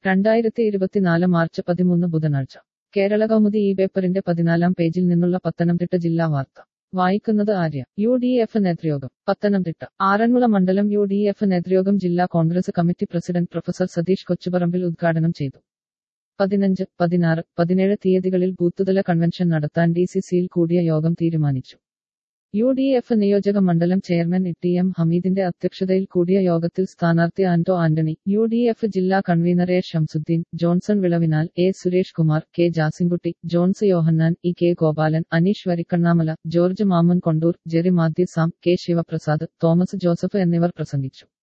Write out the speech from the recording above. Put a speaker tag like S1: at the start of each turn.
S1: രണ്ടായിരത്തി ഇരുപത്തിനാല് മാർച്ച് പതിമൂന്ന് ബുധനാഴ്ച കേരള കൗമുദി ഈ പേപ്പറിന്റെ പതിനാലാം പേജിൽ നിന്നുള്ള പത്തനംതിട്ട ജില്ലാ വാർത്ത വായിക്കുന്നത് ആര്യ യു ഡി എഫ് നേതൃയോഗം പത്തനംതിട്ട ആറന്മുള മണ്ഡലം യു ഡി എഫ് നേതൃയോഗം ജില്ലാ Congress committee president professor Satheesh Kochuparambil ഉദ്ഘാടനം ചെയ്തു പതിനഞ്ച് പതിനാറ് പതിനേഴ് തീയതികളിൽ ബൂത്തുതല കൺവെൻഷൻ നടത്താൻ ഡി സി സിയിൽ കൂടിയ യോഗം തീരുമാനിച്ചു യു ഡി എഫ് നിയോജക മണ്ഡലം ചെയർമാൻ ടി എം ഹമീദിന്റെ അധ്യക്ഷതയിൽ കൂടിയ യോഗത്തിൽ സ്ഥാനാർത്ഥി Anto Antony U D F ജില്ലാ convener A Shamsudeen Johnson Vilavinal A Suresh Kumar K Jasinkutty Johns Yohannan E K Gopalan Aneesh Varikkannamala George Mamun Kondoor Jerry Mathew Sam K Sivaprasad Thomas Joseph എന്നിവർ പ്രസംഗിച്ചു